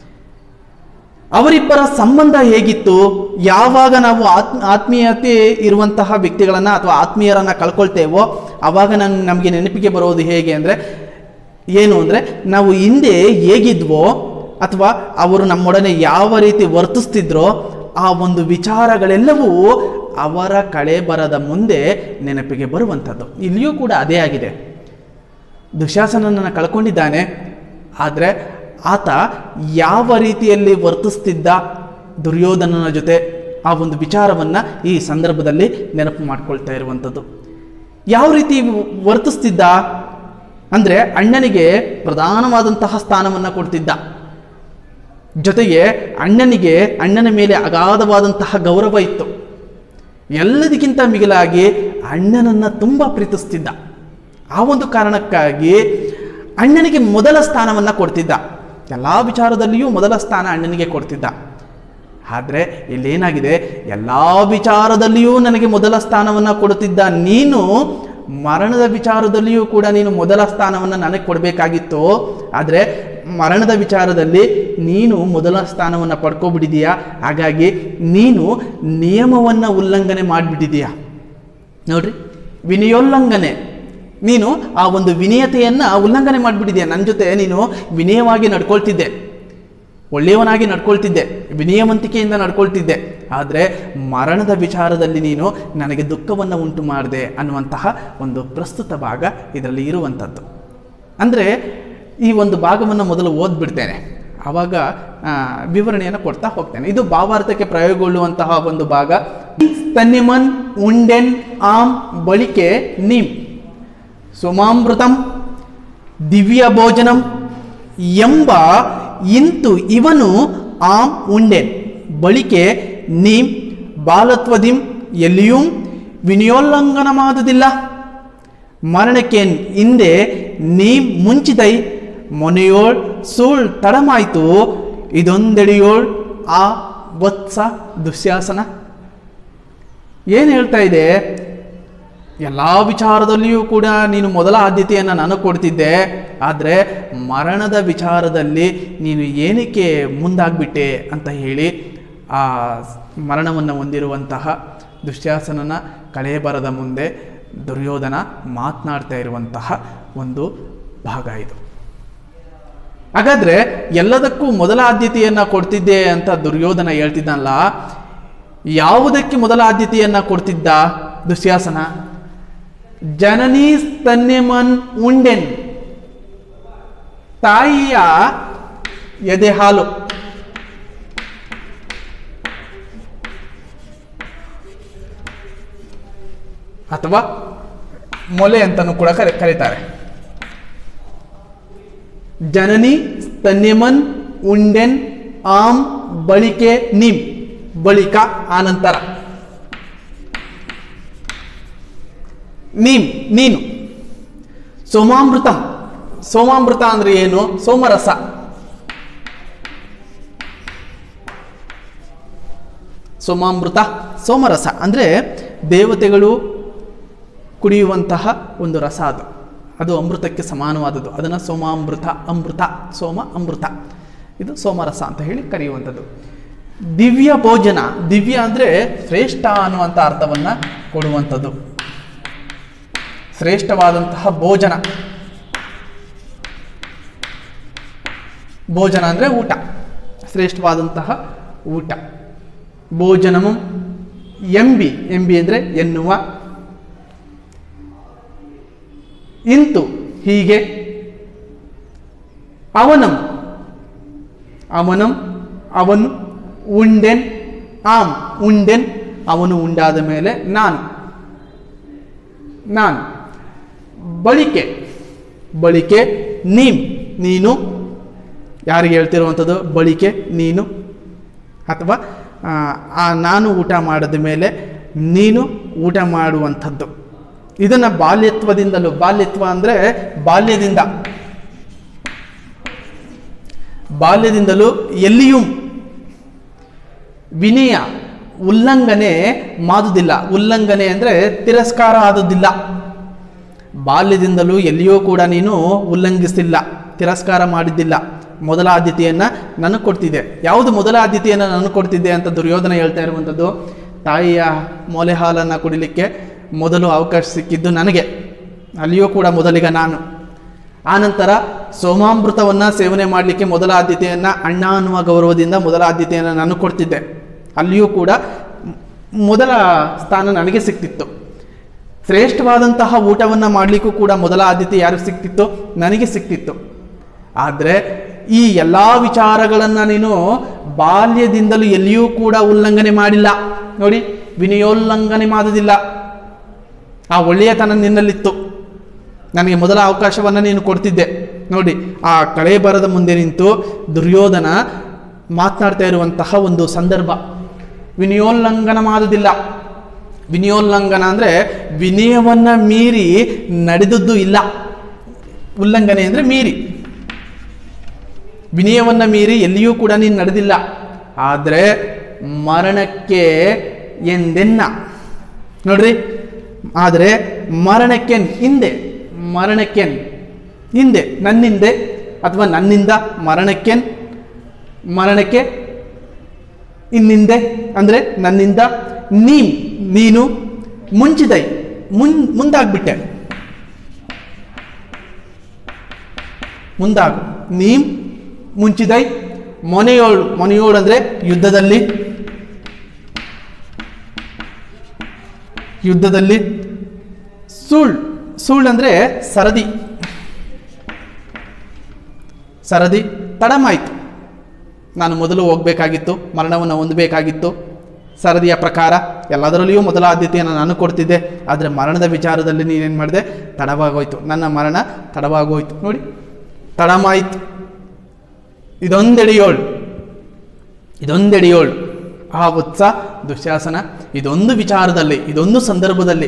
ಅವರಿಬ್ಬರ ಸಂಬಂಧ ಹೇಗಿತ್ತು ಯಾವಾಗ ನಾವು ಆತ್ಮ ಆತ್ಮೀಯತೆ ಇರುವಂತಹ ವ್ಯಕ್ತಿಗಳನ್ನು ಅಥವಾ ಆತ್ಮೀಯರನ್ನು ಕಳ್ಕೊಳ್ತೇವೋ ಆವಾಗ ನನ್ ನಮಗೆ ನೆನಪಿಗೆ ಬರೋದು ಹೇಗೆ ಅಂದರೆ ಏನು ಅಂದರೆ ನಾವು ಹಿಂದೆ ಹೇಗಿದ್ವೋ ಅಥವಾ ಅವರು ನಮ್ಮೊಡನೆ ಯಾವ ರೀತಿ ವರ್ತಿಸ್ತಿದ್ರೋ ಆ ಒಂದು ವಿಚಾರಗಳೆಲ್ಲವೂ ಅವರ ಕಳೆ ಬರದ ಮುಂದೆ ನೆನಪಿಗೆ ಬರುವಂಥದ್ದು ಇಲ್ಲಿಯೂ ಕೂಡ ಅದೇ ಆಗಿದೆ ದುಶಾಸನನ್ನು ಕಳ್ಕೊಂಡಿದ್ದಾನೆ ಆದರೆ ಆತ ಯಾವ ರೀತಿಯಲ್ಲಿ ವರ್ತಿಸ್ತಿದ್ದ ದುರ್ಯೋಧನನ ಜೊತೆ ಆ ಒಂದು ವಿಚಾರವನ್ನು ಈ ಸಂದರ್ಭದಲ್ಲಿ ನೆನಪು ಮಾಡ್ಕೊಳ್ತಾ ಇರುವಂಥದ್ದು ಯಾವ ರೀತಿ ವರ್ತಿಸ್ತಿದ್ದ ಅಂದರೆ ಅಣ್ಣನಿಗೆ ಪ್ರಧಾನವಾದಂತಹ ಸ್ಥಾನವನ್ನು ಕೊಡ್ತಿದ್ದ ಜೊತೆಗೆ ಅಣ್ಣನಿಗೆ ಅಣ್ಣನ ಮೇಲೆ ಅಗಾಧವಾದಂತಹ ಗೌರವ ಇತ್ತು ಎಲ್ಲದಕ್ಕಿಂತ ಮಿಗಿಲಾಗಿ ಅಣ್ಣನನ್ನು ತುಂಬ ಪ್ರೀತಿಸ್ತಿದ್ದ ಆ ಒಂದು ಕಾರಣಕ್ಕಾಗಿ ಅಣ್ಣನಿಗೆ ಮೊದಲ ಸ್ಥಾನವನ್ನು ಕೊಡ್ತಿದ್ದ ಎಲ್ಲ ವಿಚಾರದಲ್ಲಿಯೂ ಮೊದಲ ಸ್ಥಾನ ಅಣ್ಣನಿಗೆ ಕೊಡ್ತಿದ್ದ ಆದರೆ ಇಲ್ಲೇನಾಗಿದೆ ಎಲ್ಲ ವಿಚಾರದಲ್ಲಿಯೂ ನನಗೆ ಮೊದಲ ಸ್ಥಾನವನ್ನು ಕೊಡುತ್ತಿದ್ದ ನೀನು ಮರಣದ ವಿಚಾರದಲ್ಲಿಯೂ ಕೂಡ ನೀನು ಮೊದಲ ಸ್ಥಾನವನ್ನು ನನಗೆ ಕೊಡಬೇಕಾಗಿತ್ತು ಆದರೆ ಮರಣದ ವಿಚಾರದಲ್ಲಿ ನೀನು ಮೊದಲ ಸ್ಥಾನವನ್ನು ಪಡ್ಕೊಬಿಟ್ಟಿದೀಯಾ ಹಾಗಾಗಿ ನೀನು ನಿಯಮವನ್ನು ಉಲ್ಲಂಘನೆ ಮಾಡಿಬಿಟ್ಟಿದೀಯಾ ನೋಡ್ರಿ ವಿನಯೋಲ್ಲಂಘನೆ ನೀನು ಆ ಒಂದು ವಿನಯತೆಯನ್ನು ಉಲ್ಲಂಘನೆ ಮಾಡಿಬಿಟ್ಟಿದೆಯಾ ನನ್ನ ಜೊತೆ ನೀನು ವಿನಯವಾಗಿ ನಡ್ಕೊಳ್ತಿದ್ದೆ ಒಳ್ಳೆಯವನಾಗಿ ನಡ್ಕೊಳ್ತಿದ್ದೆ ವಿನಯವಂತಿಕೆಯಿಂದ ನಡ್ಕೊಳ್ತಿದ್ದೆ ಆದರೆ ಮರಣದ ವಿಚಾರದಲ್ಲಿ ನೀನು ನನಗೆ ದುಃಖವನ್ನು ಉಂಟು ಮಾಡಿದೆ ಅನ್ನುವಂತಹ ಒಂದು ಪ್ರಸ್ತುತ ಭಾಗ ಇದರಲ್ಲಿ ಇರುವಂಥದ್ದು ಅಂದರೆ ಈ ಒಂದು ಭಾಗವನ್ನು ಮೊದಲು ಓದ್ಬಿಡ್ತೇನೆ ಆವಾಗ ಆ, ವಿವರಣೆಯನ್ನು ಕೊಡ್ತಾ ಹೋಗ್ತೇನೆ ಇದು ಭಾವಾರ್ಥಕ್ಕೆ ಪ್ರಯೋಗಗೊಳ್ಳುವಂತಹ ಒಂದು ಭಾಗ ತನ್ನಿಮನ್ ಉಂಡೆನ್ ಆಮ್ ಬಳಿಕೆ ನೀಮ್ ಸುಮಾಮೃತಂ ದಿವ್ಯ ಭೋಜನಂ ಎಂಬ ಇಂತು ಇವನು ಆಂ ಉಂಡೆನ್ ಬಳಿಕೆ ನೀಂ ಬಾಲತ್ವದಿಂ ಎಲ್ಲಿಯೂ ವಿನಿಯೋಲ್ಲಂಘನ ಮಾಡುವುದಿಲ್ಲ ಮರಣಕ್ಕೇನ್ ಹಿಂದೆ ನೀ ಮುಂಚಿತೈ ಮೊನೆಯೋಳ್ ಸುಳ್ ತಡಮಾಯ್ತು ಇದೊಂದೆಡೆಯೋಳ್ ಆ ವತ್ಸ ದುಶ್ಯಾಸನ ಏನು ಹೇಳ್ತಾ ಇದೆ ಎಲ್ಲ ವಿಚಾರದಲ್ಲಿಯೂ ಕೂಡ ನೀನು ಮೊದಲ ಆದ್ಯತೆಯನ್ನು ನಾನು ಕೊಡ್ತಿದ್ದೆ ಆದರೆ ಮರಣದ ವಿಚಾರದಲ್ಲಿ ನೀನು ಏನಕ್ಕೆ ಮುಂದಾಗ್ಬಿಟ್ಟೆ ಅಂತ ಹೇಳಿ ಆ ಮರಣವನ್ನು ಹೊಂದಿರುವಂತಹ ದುಶ್ಯಾಸನನ ಕಳೆ ಬರದ ಮುಂದೆ ದುರ್ಯೋಧನ ಮಾತನಾಡ್ತಾ ಇರುವಂತಹ ಒಂದು ಭಾಗ ಇದು ಹಾಗಾದ್ರೆ ಎಲ್ಲದಕ್ಕೂ ಮೊದಲ ಆದ್ಯತೆಯನ್ನ ಕೊಡ್ತಿದ್ದೆ ಅಂತ ದುರ್ಯೋಧನ ಹೇಳ್ತಿದ್ದಲ್ಲ ಯಾವುದಕ್ಕೆ ಮೊದಲ ಆದ್ಯತೆಯನ್ನ ಕೊಡ್ತಿದ್ದ ದುಶ್ಯಾಸನ ಜನನೀ ಸ್ತನ್ಯಮನ್ ಉಂಡೆನ್ ತಾಯಿಯ ಎದೆ ಹಾಲು ಅಥವಾ ಮೊಲೆ ಅಂತಲೂ ಕೂಡ ಕರೆ ಕರೀತಾರೆ ಜನನಿ ಸ್ತನ್ಯಮನ್ ಉಂಡೆನ್ ಆಮ್ ಬಳಿಕೆ ನಿಮ್ ಬಳಿಕ ಆನಂತರ ನೀಮ್ ನೀನು ಸೋಮಾಮೃತಂ ಸೋಮಾಮೃತ ಅಂದ್ರೆ ಏನು ಸೋಮರಸ ಸೋಮಾಮೃತ ಸೋಮರಸ ಅಂದರೆ ದೇವತೆಗಳು ಕುಡಿಯುವಂತಹ ಒಂದು ರಸ ಅದು ಅದು ಅಮೃತಕ್ಕೆ ಸಮಾನವಾದದ್ದು ಅದನ್ನು ಸೋಮಾಮೃತ ಅಮೃತ ಸೋಮ ಅಮೃತ ಇದು ಸೋಮರಸ ಅಂತ ಹೇಳಿ ಕರೆಯುವಂಥದ್ದು ದಿವ್ಯ ಭೋಜನ ದಿವ್ಯ ಅಂದರೆ ಶ್ರೇಷ್ಠ ಅನ್ನುವಂಥ ಅರ್ಥವನ್ನು ಕೊಡುವಂಥದ್ದು ಶ್ರೇಷ್ಠವಾದಂತಹ ಭೋಜನ ಭೋಜನ ಅಂದರೆ ಊಟ ಶ್ರೇಷ್ಠವಾದಂತಹ ಊಟ ಭೋಜನಮು ಎಂಬಿ ಎಂಬಿ ಅಂದರೆ ಎನ್ನುವ ಇಂತು ಹೀಗೆ ಅವನಂ ಅವನಂ ಅವನು ಉಂಡೆನ್ ಆಮ್ ಉಂಡೆನ್ ಅವನು ಉಂಡಾದ ಮೇಲೆ ನಾನು ನಾನು ಬಳಿಕೆ ಬಳಿಕೆ ನೀಮ್ ನೀನು ಯಾರಿಗೆ ಹೇಳ್ತಿರುವಂಥದ್ದು ಬಳಿಕೆ ನೀನು ಅಥವಾ ಆ, ಆ ನಾನು ಊಟ ಮಾಡಿದ ಮೇಲೆ ನೀನು ಊಟ ಮಾಡುವಂಥದ್ದು ಇದನ್ನು ಬಾಲ್ಯತ್ವದಿಂದಲೂ ಬಾಲ್ಯತ್ವ ಅಂದರೆ ಬಾಲ್ಯದಿಂದ ಬಾಲ್ಯದಿಂದಲೂ ಎಲ್ಲಿಯೂ ವಿನಯ ಉಲ್ಲಂಘನೆ ಮಾಡುವುದಿಲ್ಲ ಉಲ್ಲಂಘನೆ ಅಂದರೆ ತಿರಸ್ಕಾರ ಆದುದಿಲ್ಲ ಬಾಲ್ಯದಿಂದಲೂ ಎಲ್ಲಿಯೂ ಕೂಡ ನೀನು ಉಲ್ಲಂಘಿಸಿಲ್ಲ ತಿರಸ್ಕಾರ ಮಾಡಿದ್ದಿಲ್ಲ ಮೊದಲ ಆದ್ಯತೆಯನ್ನು ನನಗೆ ಕೊಡ್ತಿದ್ದೆ ಯಾವುದು ಮೊದಲ ಆದ್ಯತೆಯನ್ನು ನನಗೆ ಕೊಡ್ತಿದ್ದೆ ಅಂತ ದುರ್ಯೋಧನ ಹೇಳ್ತಾ ಇರುವಂಥದ್ದು ತಾಯಿಯ ಮೊಲೆ ಹಾಲನ್ನು ಕುಡಿಲಿಕ್ಕೆ ಮೊದಲು ಅವಕಾಶ ಸಿಕ್ಕಿದ್ದು ನನಗೆ ಅಲ್ಲಿಯೂ ಕೂಡ ಮೊದಲಿಗ ನಾನು ಆನಂತರ ಸೋಮಾಮೃತವನ್ನು ಸೇವನೆ ಮಾಡಲಿಕ್ಕೆ ಮೊದಲ ಆದ್ಯತೆಯನ್ನು ಅಣ್ಣ ಅನ್ನುವ ಗೌರವದಿಂದ ಮೊದಲ ಆದ್ಯತೆಯನ್ನು ನಾನು ಕೊಡ್ತಿದ್ದೆ ಅಲ್ಲಿಯೂ ಕೂಡ ಮೊದಲ ಸ್ಥಾನ ನನಗೆ ಸಿಕ್ತಿತ್ತು ಶ್ರೇಷ್ಠವಾದಂತಹ ಊಟವನ್ನು ಮಾಡಲಿಕ್ಕೂ ಕೂಡ ಮೊದಲ ಆದ್ಯತೆ ಯಾರು ಸಿಕ್ತಿತ್ತು ನನಗೆ ಸಿಕ್ತಿತ್ತು ಆದರೆ ಈ ಎಲ್ಲ ವಿಚಾರಗಳನ್ನು ನೀನು ಬಾಲ್ಯದಿಂದಲೂ ಎಲ್ಲಿಯೂ ಕೂಡ ಉಲ್ಲಂಘನೆ ಮಾಡಿಲ್ಲ ನೋಡಿ ವಿನಯೋಲ್ಲಂಘನೆ ಮಾಡೋದಿಲ್ಲ ಆ ಒಳ್ಳೆಯತನ ನಿನ್ನಲ್ಲಿತ್ತು ನನಗೆ ಮೊದಲ ಅವಕಾಶವನ್ನು ನೀನು ಕೊಡ್ತಿದ್ದೆ ನೋಡಿ ಆ ಕಳೆ ಬರದ ಮುಂದೆ ನಿಂತು ದುರ್ಯೋಧನ ಮಾತನಾಡ್ತಾ ಇರುವಂತಹ ಒಂದು ಸಂದರ್ಭ ವಿನಯೋಲ್ಲಂಘನ ಮಾಡೋದಿಲ್ಲ ವಿನಯೋಲ್ಲಂಘನ ಅಂದರೆ ವಿನಯವನ್ನು ಮೀರಿ ನಡೆದದ್ದು ಇಲ್ಲ ಉಲ್ಲಂಘನೆ ಅಂದರೆ ಮೀರಿ ವಿನಯವನ್ನು ಮೀರಿ ಎಲ್ಲಿಯೂ ಕೂಡ ನೀನು ನಡೆದಿಲ್ಲ ಆದರೆ ಮರಣಕ್ಕೆ ಎಂದೆನ್ನ ನೋಡ್ರಿ ಆದರೆ ಮರಣಕ್ಕೆ ಹಿಂದೆ ಮರಣಕ್ಕೆ ಹಿಂದೆ ನನ್ನಿಂದೆ ಅಥವಾ ನನ್ನಿಂದ ಮರಣಕ್ಕೆ ಮರಣಕ್ಕೆ ಇನ್ನಿಂದೆ ಅಂದರೆ ನನ್ನಿಂದ ನೀನ್ ನೀನು ಮುಂಚಿದೈ ಮುನ್ ಮುಂದಾಗ್ಬಿಟ್ಟೆ ಮುಂದಾಗು ನೀಮ್ ಮುಂಚಿದೈ ಮೊನೆಯೋಳು ಮೊನೆಯೋಳು ಅಂದರೆ ಯುದ್ಧದಲ್ಲಿ ಯುದ್ಧದಲ್ಲಿ ಸುಳ್ ಸುಳ್ ಅಂದರೆ ಸರದಿ ಸರದಿ ತಡಮಾಯಿತು ನಾನು ಮೊದಲು ಹೋಗಬೇಕಾಗಿತ್ತು ಮರಣವನ್ನು ಹೊಂದಬೇಕಾಗಿತ್ತು ಸರದಿಯ ಪ್ರಕಾರ ಎಲ್ಲದರಲ್ಲಿಯೂ ಮೊದಲ ಆದ್ಯತೆಯನ್ನು ನಾನು ಕೊಡ್ತಿದ್ದೆ ಆದರೆ ಮರಣದ ವಿಚಾರದಲ್ಲಿ ನೀನೇನು ಮಾಡಿದೆ ತಡವಾಗೋಯ್ತು ನನ್ನ ಮರಣ ತಡವಾಗೋಯ್ತು ನೋಡಿ ತಡಮಾಯಿತು ಇದೊಂದೆಡೆಯೋಳು ಇದೊಂದೆಡೆಯೋಳು ಆ ಉತ್ಸ ದುಶ್ಯಾಸನ ಇದೊಂದು ವಿಚಾರದಲ್ಲಿ ಇದೊಂದು ಸಂದರ್ಭದಲ್ಲಿ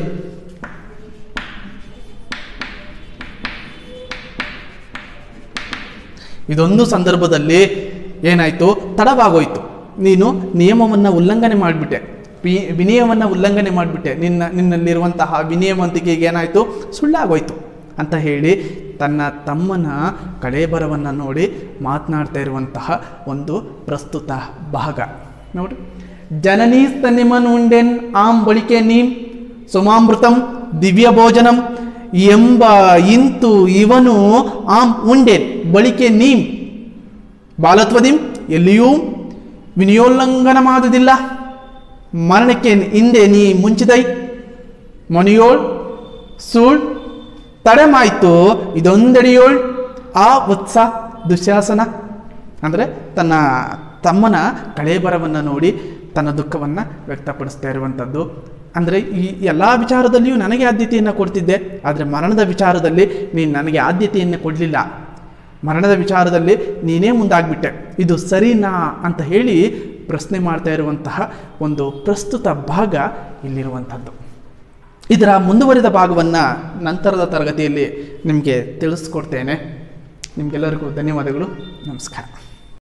ಇದೊಂದು ಸಂದರ್ಭದಲ್ಲಿ ಏನಾಯಿತು ತಡವಾಗೋಯ್ತು ನೀನು ನಿಯಮವನ್ನು ಉಲ್ಲಂಘನೆ ಮಾಡಿಬಿಟ್ಟೆ ವಿ- ವಿನಯವನ್ನು ಉಲ್ಲಂಘನೆ ಮಾಡಿಬಿಟ್ಟೆ ನಿನ್ನ ನಿನ್ನಲ್ಲಿರುವಂತಹ ವಿನಯವಂತಿಕೆಗೆ ಏನಾಯಿತು ಸುಳ್ಳಾಗೋಯ್ತು ಅಂತ ಹೇಳಿ ತನ್ನ ತಮ್ಮನ ಕಳೇಬರವನ್ನು ನೋಡಿ ಮಾತನಾಡ್ತಾ ಇರುವಂತಹ ಒಂದು ಪ್ರಸ್ತುತ ಭಾಗ ನೋಡಿ ಜನನೀ ಸ್ತನಿಮನ್ ಉಂಡೆನ್ ಆಂ ಬಳಿಕೆ ನೀಂ ಸುಮಾಮೃತಂ ದಿವ್ಯ ಭೋಜನಂ ಎಂಬ ಇಂತು ಇವನು ಆಂ ಉಂಡೆನ್ ಬಳಿಕೆ ನೀಂ ಬಾಲತ್ವದಿಂ ಎಲ್ಲಿಯೂ ವಿನಿಯೋಲ್ಲಂಘನ ಮಾಡುವುದಿಲ್ಲ ಮರಣಕ್ಕೆ ಹಿಂದೆ ನೀ ಮುಂಚಿದೈ ಮೊನೆಯೋಳ್ ಸುಳ್ ತಡೆಮಾಯ್ತು ಇದೊಂದೆಡೆಯೋಳ್ ಆ ಉತ್ಸ ದುಶ್ಯಾಸನ ಅಂದರೆ ತನ್ನ ತಮ್ಮನ ಕಳೇಬರವನ್ನು ನೋಡಿ ತನ್ನ ದುಃಖವನ್ನು ವ್ಯಕ್ತಪಡಿಸ್ತಾ ಇರುವಂಥದ್ದು ಅಂದರೆ ಈ ಎಲ್ಲ ವಿಚಾರದಲ್ಲಿಯೂ ನನಗೆ ಆದ್ಯತೆಯನ್ನು ಕೊಡ್ತಿದ್ದೆ ಆದರೆ ಮರಣದ ವಿಚಾರದಲ್ಲಿ ನೀನು ನನಗೆ ಆದ್ಯತೆಯನ್ನು ಕೊಡಲಿಲ್ಲ ಮರಣದ ವಿಚಾರದಲ್ಲಿ ನೀನೇ ಮುಂದಾಗ್ಬಿಟ್ಟೆ ಇದು ಸರಿನಾ ಅಂತ ಹೇಳಿ ಪ್ರಶ್ನೆ ಮಾಡ್ತಾ ಇರುವಂತಹ ಒಂದು ಪ್ರಸ್ತುತ ಭಾಗ ಇಲ್ಲಿರುವಂಥದ್ದು ಇದರ ಮುಂದುವರಿದ ಭಾಗವನ್ನು ನಂತರದ ತರಗತಿಯಲ್ಲಿ ನಿಮಗೆ ತಿಳಿಸ್ಕೊಡ್ತೇನೆ ನಿಮಗೆಲ್ಲರಿಗೂ ಧನ್ಯವಾದಗಳು ನಮಸ್ಕಾರ